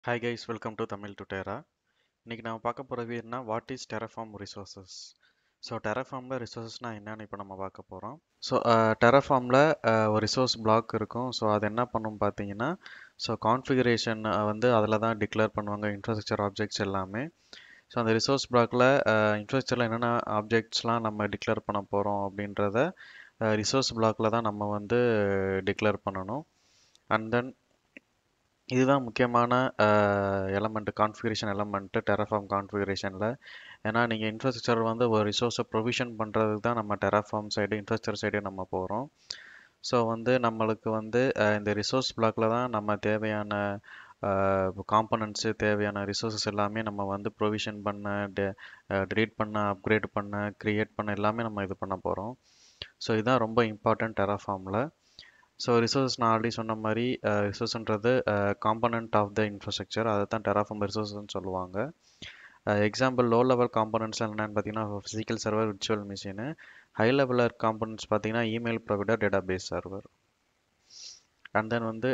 hi guys welcome to Tamil டுடேரா இன்னைக்கு நம்ம பார்க்க போகிறது என்ன what is terraform resources so டெரஃபார்மில் ரிசோர்சஸ்னால் என்னன்னு இப்போ நம்ம பார்க்க போகிறோம் ஸோ டெரஃபார்மில் ஒரு ரிசோர்ஸ் பிளாக் இருக்கும் ஸோ அது என்ன பண்ணும் பார்த்தீங்கன்னா ஸோ கான்ஃபிகரேஷன் வந்து அதில் தான் டிக்ளேர் பண்ணுவாங்க இன்ஃப்ராஸ்ட்ரக்சர் ஆப்ஜெக்ட்ஸ் எல்லாமே ஸோ அந்த ரிசோர்ஸ் பிளாக்ல இன்ஃப்ராஸ்ட்ரக்சரில் என்னென்ன ஆப்ஜெக்ட்ஸ்லாம் நம்ம டிக்ளேர் பண்ண போகிறோம் அப்படின்றத ரிசோர்ஸ் பிளாக்ல தான் நம்ம வந்து டிக்ளேர் பண்ணணும் அண்ட் தென் இதுதான் முக்கியமான எலமெண்ட் கான்ஃபிகரேஷன் எலமெண்ட்டு டெராஃபார்ம் கான்ஃபிகரேஷனில் ஏன்னா நீங்கள் இன்ஃப்ராஸ்ட்ரக்சர் வந்து ஒரு ரிசோர்ஸை ப்ரொவிஷன் பண்ணுறதுக்கு தான் நம்ம டெராஃபார்ம் சைடு இன்ஃப்ராஸ்ட்ரக்சர் சைடு நம்ம போகிறோம் ஸோ வந்து நம்மளுக்கு வந்து இந்த ரிசோர்ஸ் பிளாக்ல தான் நம்ம தேவையான காம்பனன்ட்ஸு தேவையான ரிசோர்ஸஸ் எல்லாமே நம்ம வந்து ப்ரொவிஷன் பண்ண டெலீட் பண்ண அப்கிரேட் பண்ண க்ரியேட் பண்ண எல்லாமே நம்ம இது பண்ண போகிறோம் ஸோ இதுதான் ரொம்ப இம்பார்ட்டன்ட் டெராஃபார்மில் ஸோ ரிசோர்ஸ் நான் ஆல்ரெடி சொன்ன மாதிரி ரிசோர்ஸ்ன்றது காம்பனண்ட் ஆஃப் த இன்ஃப்ராஸ்ட்ரக்சர் அதை தான் டெராஃபார்ம் ரிசோர்ஸ்னு சொல்லுவாங்க எக்ஸாம்பிள் லோ லெவல் காம்பனண்ட்ஸ்லாம் என்னென்னு பார்த்தீங்கன்னா physical server virtual machine high லெவலர் காம்பனண்ட்ஸ் பார்த்தீங்கன்னா email provider data base server and then வந்து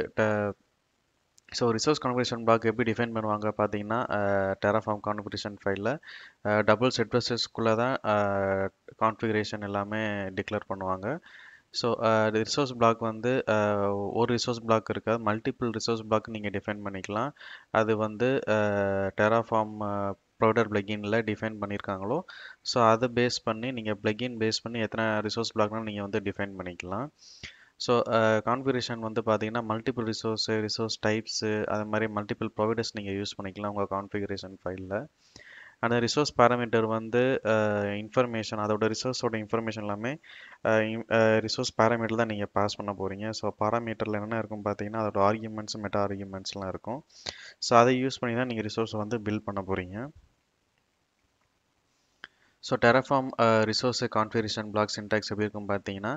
ஸோ ரிசோர்ஸ் கான்ஃபிகரேஷன் பிளாக் எப்படி டிஃபைன் பண்ணுவாங்க பார்த்தீங்கன்னா டெராஃபார்ம் கான்ஃபிகரேஷன் ஃபைலில் டபுள் செட் பஸ்ஸஸ்க்குள்ளே தான் கான்ஃபிகரேஷன் எல்லாமே டிக்ளேர் பண்ணுவாங்க ஸோ ரிசோர்ஸ் பிளாக் வந்து ஒரு ரிசோர்ஸ் பிளாக் இருக்காது மல்டிபிள் ரிசோர்ஸ் பிளாக் நீங்கள் டிஃபைன் பண்ணிக்கலாம் அது வந்து டெராஃபார்ம் ப்ரொவைடர் பிளகினில் டிஃபைன் பண்ணியிருக்காங்களோ ஸோ அதை பேஸ் பண்ணி நீங்கள் பிளகின் பேஸ் பண்ணி எத்தனை ரிசோர்ஸ் பிளாக்னாலும் நீங்கள் வந்து டிஃபைன் பண்ணிக்கலாம் ஸோ கான்ஃபிகரேஷன் வந்து பார்த்தீங்கன்னா மல்டிபிள் ரிசோர்ஸு ரிசோர்ஸ் டைப்ஸு அது மாதிரி மல்டிபிள் ப்ரொவைடர்ஸ் நீங்கள் யூஸ் பண்ணிக்கலாம் உங்கள் கான்ஃபிகரேஷன் ஃபைலில் அந்த ரிசோர்ஸ் பேராமீட்டர் வந்து இன்ஃபர்மேஷன் அதோட ரிசோர்ஸோட இன்ஃபர்மேஷன் எல்லாமே ரிசோர்ஸ் பேராமீட்டர் தான் நீங்கள் பாஸ் பண்ண போகிறீங்க ஸோ பேராமீட்டரில் என்ன இருக்கும் பார்த்தீங்கன்னா அதோட ஆர்கியூமெண்ட்ஸ் மெட்டா ஆர்கியூமெண்ட்ஸ்லாம் இருக்கும் ஸோ அதை யூஸ் பண்ணி தான் நீங்கள் ரிசோர்ஸை வந்து பில்ட் பண்ண போகிறீங்க so terraform resource configuration block syntax எப்படி இருக்கும் பார்த்தீங்கன்னா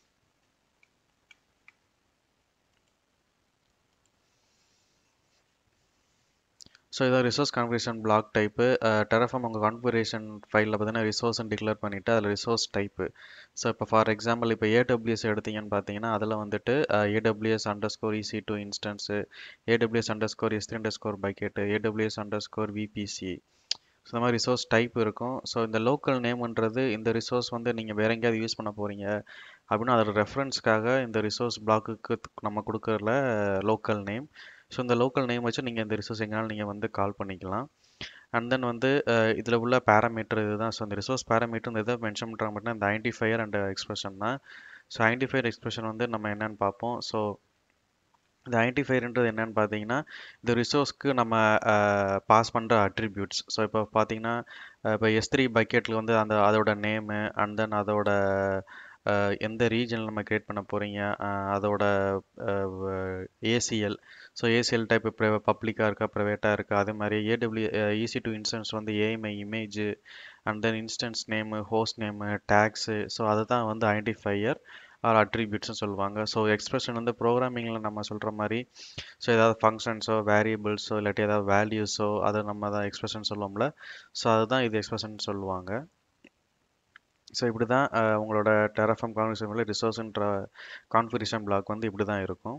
ஸோ இதான் resource configuration block type terraform உங்கள் கான்ஃபிகரேஷன் ஃபைலில் பார்த்தீங்கன்னா ரிசோர்ஸ்னு டிக்ளேர் பண்ணிவிட்டு அதில் ரிசோர்ஸ் டைப்பு ஸோ இப்போ ஃபார் எக்ஸாம்பிள் இப்போ ஏடபிள்யூஎஸ் எடுத்தீங்கன்னு பார்த்தீங்கன்னா அதில் வந்துட்டு AWS underscore EC two instance AWS underscore S three underscore bucket AWS underscore VPC so இந்த மாதிரி ரிசோர்ஸ் டைப் இருக்கும் ஸோ இந்த லோக்கல் நேம்ன்றது இந்த ரிசோர்ஸ் வந்து நீங்கள் வேற எங்கேயாவது யூஸ் பண்ண போகிறீங்க அப்படின்னா அதோட ரெஃபரன்ஸ்க்காக இந்த ரிசோர்ஸ் பிளாக்குக்கு நம்ம கொடுக்குறல லோக்கல் நேம் ஸோ இந்த லோக்கல் நேம் வச்சு நீங்கள் இந்த ரிசோர்ஸ் எங்கேனாலும் நீங்கள் வந்து கால் பண்ணிக்கலாம் அண்ட் தென் வந்து இதில் உள்ள பேராமீட்டர் இதுதான் ஸோ இந்த ரிசோர்ஸ் பேராமீட்டர் இந்த இதை மென்ஷன் பண்ணுறாங்க அப்படின்னா இந்த ஐடென்டிஃபையர் அண்ட் எக்ஸ்பிரஷன் தான் ஸோ ஐடென்டிஃபையர் எக்ஸ்பிரஷன் வந்து நம்ம என்னன்னு பார்ப்போம் ஸோ இந்த ஐடென்டிஃபையர்ன்றது என்னன்னு பார்த்தீங்கன்னா இந்த ரிசோர்ஸ்க்கு நம்ம பாஸ் பண்ணுற அட்ரிபியூட்ஸ் ஸோ இப்போ பார்த்தீங்கன்னா இப்போ எஸ் த்ரீ பக்கெட்டில் வந்து அந்த அதோட நேமு அண்ட் தென் அதோட எந்த ரீஜனில் நம்ம க்ரியேட் பண்ண போகிறீங்க அதோட ஏசிஎல் ஸோ ஏசிஎல் டைப் பப்ளிக்காக இருக்கா ப்ரைவேட்டாக இருக்கா அதே மாதிரி ஏடபிள்யூ ஈசி டூ இன்ஸ்டன்ஸ் வந்து AMI image and then instance name host name tags so அதுதான் வந்து ஐடென்டிஃபையர் ஆர் அட்ரிபியூட்ஸ்னு சொல்லுவாங்க ஸோ எக்ஸ்பிரஷன் வந்து ப்ரோக்ராமிங்கில் நம்ம சொல்கிற மாதிரி ஸோ ஏதாவது ஃபங்க்ஷன்ஸோ வேரியபிள்ஸோ இல்லாட்டி ஏதாவது வேல்யூஸோ அதை நம்ம தான் எக்ஸ்பிரஷன் சொல்லுவோம்ல ஸோ அதுதான் இது எக்ஸ்பிரஷன் சொல்லுவாங்க ஸோ இப்படி தான் உங்களோட டெராஃபார்ம் கான்ஃபிகரேஷனில் ரிசோர்ஸ்ன்ற கான்ஃபிகரேஷன் பிளாக் வந்து இப்படி தான் இருக்கும்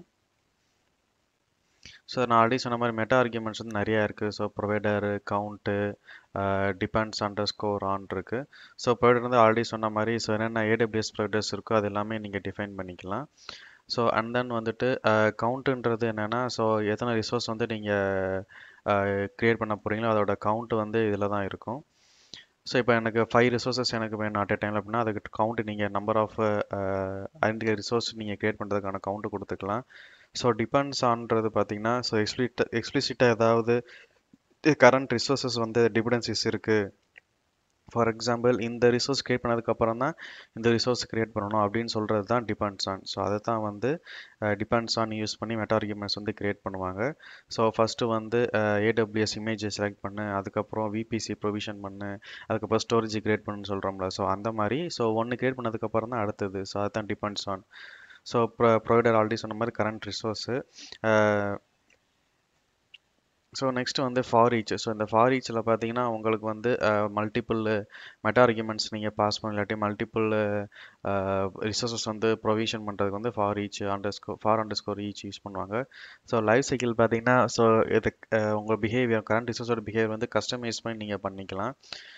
ஸோ நான் ஆல்ரெடி சொன்ன மாதிரி மெட்டா ஆர்கியூமெண்ட்ஸ் வந்து நிறையா இருக்குது so provider count depends underscore on இருக்குது ஸோ ப்ரொவைடர் வந்து ஆல்ரெடி சொன்ன மாதிரி ஸோ என்னென்ன ஏடபிள்யூஎஸ் ப்ரொவைடர்ஸ் இருக்கோ அது எல்லாமே நீங்கள் டிஃபைன் பண்ணிக்கலாம் ஸோ அண்ட் தென் வந்துட்டு கவுண்ட்டுன்றது என்னென்னா ஸோ எத்தனை ரிசோர்ஸ் வந்து நீங்கள் க்ரியேட் பண்ண போகிறீங்களோ அதோட கவுண்ட் வந்து இதில் தான் இருக்கும் ஸோ இப்போ எனக்கு ஃபைவ் ரிசோர்ஸஸ் எனக்கு வேணும் அட் எ டைம் அப்படின்னா அதுக்கு கவுண்ட் நீங்கள் நம்பர் ஆஃப் ஐடென்டி ரிசோர்ஸ் நீங்கள் க்ரியேட் பண்ணுறதுக்கான கவுண்ட் கொடுத்துக்கலாம் ஸோ டிபெண்ட்ஸ் ஆன்றது பார்த்தீங்கன்னா ஸோ எக்ஸ்பிளிட் எக்ஸ்பிளிசிட்டாக ஏதாவது கரண்ட் ரிசோர்ஸஸ் வந்து டிபெண்டன்சிஸ் இருக்குது ஃபார் எக்ஸாம்பிள் இந்த ரிசோர்ஸ் க்ரியேட் பண்ணதுக்கப்புறம் தான் இந்த ரிசோர்ஸ் க்ரியேட் பண்ணணும் அப்படின்னு சொல்கிறது தான் டிபெண்ட்ஸ் ஆன் ஸோ அதை தான் வந்து டிபெண்ட்ஸ் ஆன் யூஸ் பண்ணி மெட்டா ஆர்கியூமெண்ட்ஸ் வந்து க்ரியேட் பண்ணுவாங்க ஸோ ஃபஸ்ட்டு வந்து ஏடபிள்யூஎஸ் இமேஜை செலக்ட் பண்ணு அதுக்கப்புறம் விபிசி ப்ரொவிஷன் பண்ணு அதுக்கப்புறம் ஸ்டோரேஜ் க்ரியேட் பண்ணுன்னு சொல்கிறோம்ல ஸோ அந்த மாதிரி ஸோ ஒன்று க்ரியேட் பண்ணதுக்கப்புறம் தான் அடுத்தது ஸோ அதுதான் depends on so pro provider already சொன்ன மாதிரி கரண்ட் ரிசோர்ஸு ஸோ நெக்ஸ்ட் வந்து ஃபார் ஈச் ஸோ இந்த ஃபார் ஈச்சில் பார்த்தீங்கன்னா உங்களுக்கு வந்து மல்டிபிள் மெட்டா ஆர்குமெண்ட்ஸ் நீங்கள் பாஸ் பண்ண இல்லாட்டி மல்டிபிள் ரிசோர்ஸஸ் வந்து ப்ரொவிஷன் பண்ணுறதுக்கு வந்து for each underscore for underscore each use பண்ணுவாங்க ஸோ லைஃப் சைக்கிள் பார்த்தீங்கன்னா ஸோ இது உங்கள் பிஹேவியர் கரண்ட் ரிசோர்ஸோட பிஹேவியர் வந்து கஸ்டமைஸ் பண்ணி நீங்கள் பண்ணிக்கலாம்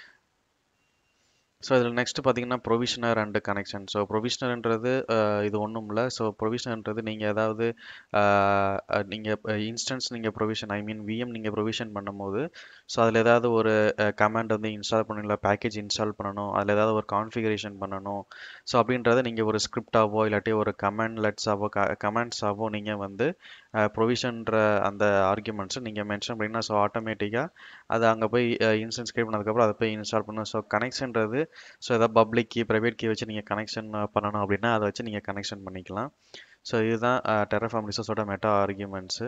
ஸோ இதில் நெக்ஸ்ட் பார்த்தீங்கன்னா ப்ரொவிஷனர் அண்டு கனெக்ஷன் ஸோ ப்ரொவிஷனர்ன்றது இது ஒன்றும் இல்லை ஸோ ப்ரொவிஷனர்ன்றது நீங்கள் ஏதாவது நீங்கள் இன்ஸ்டன்ஸ் நீங்கள் ப்ரொவிஷன் ஐ மீன் விஎம் நீங்கள் ப்ரொவிஷன் பண்ணும்போது ஸோ அதில் ஏதாவது ஒரு கமாண்ட் வந்து இன்ஸ்டால் பண்ணணும் இல்லை பேக்கேஜ் இன்ஸ்டால் பண்ணணும் அதில் ஏதாவது ஒரு கான்ஃபிகரேஷன் பண்ணணும் ஸோ அப்படின்றத நீங்கள் ஒரு ஸ்கிரிப்டாவோ இல்லாட்டி ஒரு கமாண்ட் லெட்ஸாவோ கமாண்ட்ஸாவோ நீங்கள் வந்து ப்ரொவிஷன்ற அந்த ஆர்குமெண்ட்ஸை நீங்கள் மென்ஷன் பண்ணிங்கன்னா ஸோ ஆட்டோமேட்டிக்காக அது அங்கே போய் இன்ஸ்டன்ஸ் கிரியேட் பண்ணதுக்கப்புறம் அதை போய் இன்ஸ்டால் பண்ணணும் ஸோ கனெக்ஷன்றது ஸோ ஏதாவது பப்ளிக் கீ ப்ரைவேட் கீ வச்சு நீங்கள் கனெக்ஷன் பண்ணணும் அப்படின்னா அதை வச்சு நீங்கள் கனெக்ஷன் பண்ணிக்கலாம் ஸோ இதுதான் டெரஃபார்ம் ரிசோர்ஸோட meta arguments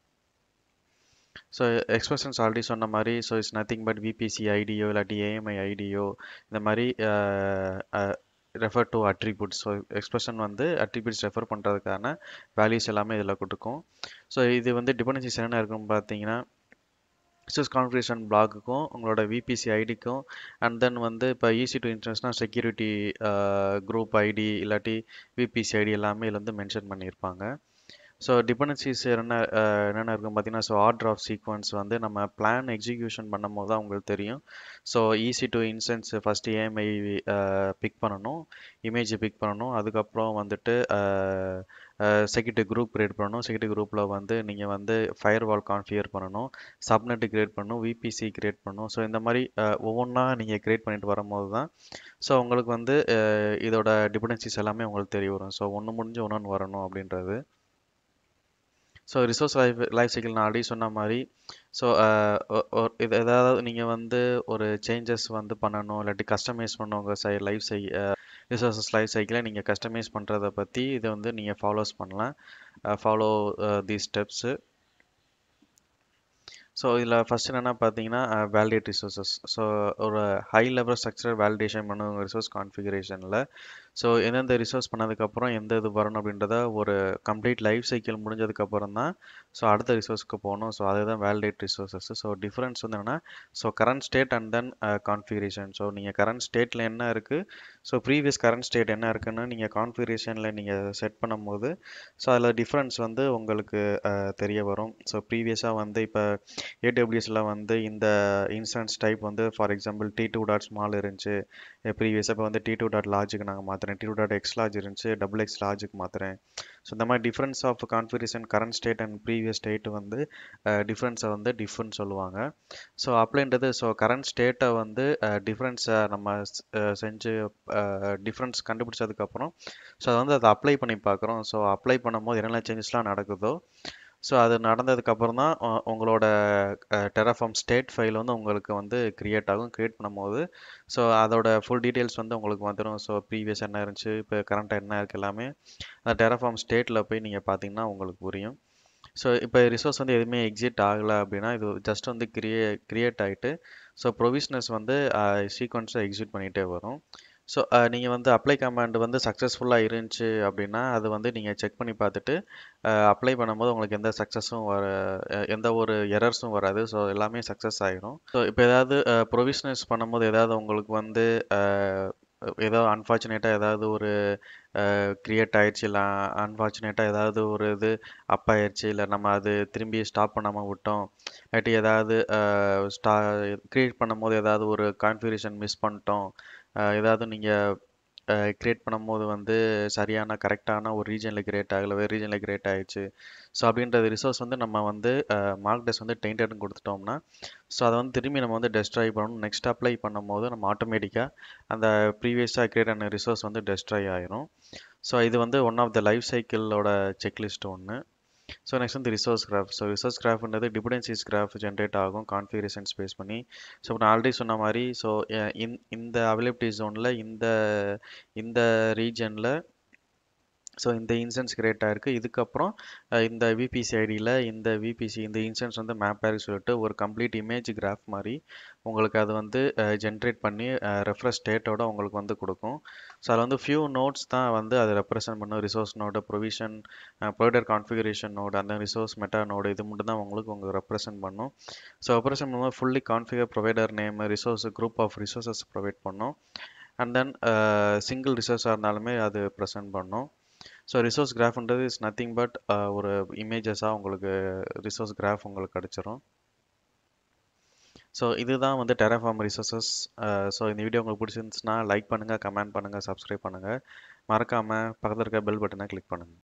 so expressions already சொன்ன மாதிரி so it's nothing but VPC ஐடியோ இல்லாட்டி ஏஎம்ஐ ஐடியோ இந்த மாதிரி refer to attributes so expression வந்து அட்ரிபியூட்ஸ் ரெஃபர் பண்ணுறதுக்கான வேல்யூஸ் எல்லாமே இதில் கொடுக்கும் ஸோ இது வந்து டிபெண்டன்சிஸ் என்ன இருக்குன்னு பார்த்தீங்கன்னா ரிசோர்ஸ் கான்ஃபிகரேஷன் பிளாக்குக்கும் உங்களோட விபிசி ஐடிக்கும் அண்ட் தென் வந்து இப்போ ஈஸி டு இன்டர்னஸ்னால் செக்யூரிட்டி குரூப் ஐடி இல்லாட்டி விபிசி ஐடி எல்லாமே இதில் வந்து மென்ஷன் பண்ணியிருப்பாங்க ஸோ டிபெண்டன்சிஸ் என்ன என்னென்ன இருக்கும் பார்த்தீங்கன்னா ஸோ ஆர்டர் ஆஃப் சீக்வன்ஸ் வந்து நம்ம பிளான் எக்ஸிக்யூஷன் பண்ணும் போது தான் உங்களுக்கு தெரியும் so EC two instance first AMI pick பண்ணணும் இமேஜ் பிக் பண்ணணும் அதுக்கப்புறம் வந்துட்டு செக்யூரிட்டி குரூப் கிரியேட் பண்ணணும் செக்யூரிட்டி குரூப்பில் வந்து நீங்கள் வந்து ஃபயர் வால் கான்ஃபிகர் பண்ணணும் சப்நெட் கிரியேட் பண்ணணும் விபிசி கிரியேட் பண்ணணும் ஸோ இந்த மாதிரி ஒவ்வொன்றா நீங்கள் கிரியேட் பண்ணிட்டு வரும்போது தான் ஸோ உங்களுக்கு வந்து இதோட டிபெண்டன்சிஸ் எல்லாமே உங்களுக்கு தெரிய வரும் ஸோ ஒன்று முடிஞ்சு ஒன்று வரணும் அப்படின்றது so resource life life cycle நான் ஆல்ரெடி சொன்ன மாதிரி ஸோ இது ஏதாவது நீங்கள் வந்து ஒரு சேஞ்சஸ் வந்து பண்ணணும் இல்லாட்டி கஸ்டமைஸ் பண்ணணும் உங்கள் சை லைஃப் சை ரிசோர்ஸஸ் லைஃப் சைக்கிளை நீங்கள் கஸ்டமைஸ் பண்ணுறதை பற்றி இதை வந்து நீங்கள் ஃபாலோஸ் பண்ணலாம் ஃபாலோ தி ஸ்டெப்ஸு ஸோ இதில் ஃபஸ்ட் என்னென்னா பார்த்தீங்கன்னா வேலிடேட் ரிசோர்ஸஸ் ஸோ ஒரு ஹை லெவல் ஸ்ட்ரக்சர் வேலிடேஷன் பண்ணுவோம் ரிசோர்ஸ் கான்ஃபிகரேஷனில் ஸோ எந்தெந்த ரிசோர்ஸ் பண்ணதுக்கப்புறம் எந்த இது வரணும் அப்படின்றத ஒரு கம்ப்ளீட் லைஃப் சைக்கிள் முடிஞ்சதுக்கப்புறம் தான் ஸோ அடுத்த ரிசோர்ஸ்க்கு போகணும் ஸோ அதுதான் வேலிடேட் ரிசோர்ஸஸ் ஸோ டிஃப்ரென்ஸ் வந்து என்னென்னா so current state and then configuration so நீங்கள் கரண்ட் ஸ்டேட்டில் என்ன இருக்குது ஸோ ப்ரீவியஸ் கரண்ட் ஸ்டேட் என்ன இருக்குன்னு நீங்கள் கான்ஃபிகரேஷனில் நீங்கள் செட் பண்ணும்போது ஸோ அதில் டிஃப்ரென்ஸ் வந்து உங்களுக்கு தெரிய வரும் ஸோ ப்ரீவியஸாக வந்து இப்போ ஏடபிள்யூஎஸில் வந்து இந்த இன்ஸ்டன்ஸ் டைப் வந்து for example T two dot small இருந்துச்சு ப்ரீவியஸாக இப்போ வந்து டி டூ டாட் லாஜுக்கு நாங்கள் மாற்றுறேன் T two dot X large இருந்துச்சு டபுள் எக்ஸ் லாஜுக்கு மாற்றுறேன் ஸோ இந்த மாதிரி difference of configuration current state and previous state வந்து டிஃப்ரென்ஸை வந்து டிஃப்ரென்ஸ் சொல்லுவாங்க ஸோ அப்ளைன்றது ஸோ கரண்ட் ஸ்டேட்டை வந்து டிஃப்ரென்ஸை நம்ம செஞ்சு டிஃப்ரென்ஸ் கண்டுபிடிச்சதுக்கப்புறம் ஸோ அதை வந்து அதை அப்ளை பண்ணி பார்க்குறோம் ஸோ அப்ளை பண்ணும்போது என்னென்ன சேஞ்சஸ்லாம் நடக்குதோ ஸோ அது நடந்ததுக்கப்புறம் தான் உங்களோட டெராஃபார்ம் ஸ்டேட் ஃபைல் வந்து உங்களுக்கு வந்து க்ரியேட் ஆகும் க்ரியேட் பண்ணும்போது ஸோ அதோட ஃபுல் டீட்டெயில்ஸ் வந்து உங்களுக்கு வந்துடும் ஸோ ப்ரீவியஸ் என்ன இருந்துச்சு இப்போ கரண்ட் என்ன இருக்குது எல்லாமே அந்த டெராஃபார்ம் ஸ்டேட்டில் போய் நீங்கள் பார்த்தீங்கன்னா உங்களுக்கு புரியும் ஸோ இப்போ ரிசோர்ஸ் வந்து எதுவுமே எக்ஸிட் ஆகலை அப்படின்னா இது ஜஸ்ட் வந்து கிரியே கிரியேட் ஆகிட்டு ஸோ ப்ரொவிஷனர்ஸ் வந்து சீக்வன்ஸை எக்ஸிட் பண்ணிகிட்டே வரும் ஸோ நீங்கள் வந்து அப்ளை கமாண்ட் வந்து சக்ஸஸ்ஃபுல்லாக இருந்துச்சு அப்படின்னா அது வந்து நீங்கள் செக் பண்ணி பார்த்துட்டு அப்ளை பண்ணும்போது உங்களுக்கு எந்த சக்ஸஸும் வர எந்த ஒரு எரர்ஸும் வராது ஸோ எல்லாமே சக்ஸஸ் ஆகிடும் ஸோ இப்போ ஏதாவது ப்ரொவிஷனர்ஸ் பண்ணும்போது ஏதாவது உங்களுக்கு வந்து ஏதோ அன்ஃபார்ச்சுனேட்டாக ஏதாவது ஒரு க்ரியேட் ஆயிடுச்சு இல்லை அன்ஃபார்ச்சுனேட்டாக ஏதாவது ஒரு இது அப் ஆயிடுச்சு இல்லை நம்ம அது திரும்பி ஸ்டாப் பண்ணாமல் விட்டோம் இல்லாட்டி ஏதாவது ஸ்டா க்ரியேட் பண்ணும்போது ஏதாவது ஒரு கான்ஃபிகரேஷன் மிஸ் பண்ணிட்டோம் ஏதாவது நீங்கள் க்ரியேட் பண்ணும்போது வந்து சரியான கரெக்டான ஒரு ரீஜனில் கிரியேட் ஆகலை வேறு ரீஜனில் கிரியேட் ஆகிடுச்சு ஸோ அப்படின்றது ரிசோர்ஸ் வந்து நம்ம வந்து மார்க் டெஸ்ட் வந்து டெயின்டட்னு கொடுத்துட்டோம்னா ஸோ அதை வந்து திரும்பி நம்ம வந்து டெஸ்ட்ராய் பண்ணணும் நெக்ஸ்ட் அப்ளை பண்ணும்போது நம்ம ஆட்டோமேட்டிக்காக அந்த ப்ரீவியஸாக கிரியேட் ஆன ரிசோர்ஸ் வந்து டெஸ்ட்ராய் ஆயிரும் ஸோ இது வந்து ஒன் ஆஃப் த லைஃப் சைக்கிளோட செக்லிஸ்ட் ஒன்று ஸோ நெக்ஸ்ட் வந்து ரிசோர்ஸ் கிராஃப் ஸோ ரிசோர்ஸ் கிராஃப்ன்றது டிபெண்டன்சிஸ் கிராஃப் ஜென்ரேட் ஆகும் கான்ஃபிகரேஷன்ஸ் பேஸ் பண்ணி ஸோ நான் ஆல்ரெடி சொன்ன மாதிரி ஸோ இந்த அவைலபிலிட்டி ஜோனில் இந்த இந்த ரீஜனில் ஸோ இந்த இன்சன்ஸ் கிரியேட் ஆயிருக்கு இதுக்கப்புறம் இந்த விபிசி ஐடியில் இந்த விபிசி இந்த இன்சன்ஸ் வந்து மேப் ஆயிருக்கு சொல்லிட்டு ஒரு கம்ப்ளீட் இமேஜ் கிராஃப் மாதிரி உங்களுக்கு அது வந்து ஜென்ரேட் பண்ணி ரெஃப்ரெஷ் ஸ்டேட்டோட உங்களுக்கு வந்து கொடுக்கும் ஸோ அதில் வந்து ஃபியூ நோட்ஸ் தான் வந்து அதை ரெப்ரசென்ட் பண்ணும் resource node provision provider configuration node அந்த ரிசோர்ஸ் மெட்டா நோடு இது மட்டும் தான் உங்களுக்கு உங்களுக்கு ரெப்ரசென்ட் பண்ணும் ஸோ ரெப்ரசென்ட் பண்ணும்போது fully configure provider name resource group of resources provide பண்ணும் அண்ட் தென் சிங்கிள் ரிசோர்ஸாக இருந்தாலுமே அது ப்ரெசென்ட் பண்ணும் ஸோ ரிசோர்ஸ் கிராஃப்ன்றது இஸ் நத்திங் பட் ஒரு இமேஜஸாக உங்களுக்கு ரிசோர்ஸ் கிராஃப் உங்களுக்கு கிடச்சிரும் ஸோ இதுதான் வந்து டெராஃபார்ம் ரிசோர்ஸஸ் ஸோ இந்த வீடியோ உங்களுக்கு பிடிச்சிருந்துச்சுன்னா லைக் பண்ணுங்கள் கமெண்ட் பண்ணுங்கள் சப்ஸ்கிரைப் பண்ணுங்கள் மறக்காமல் பக்கத்தில் இருக்க பெல் பட்டனை கிளிக் பண்ணுங்கள்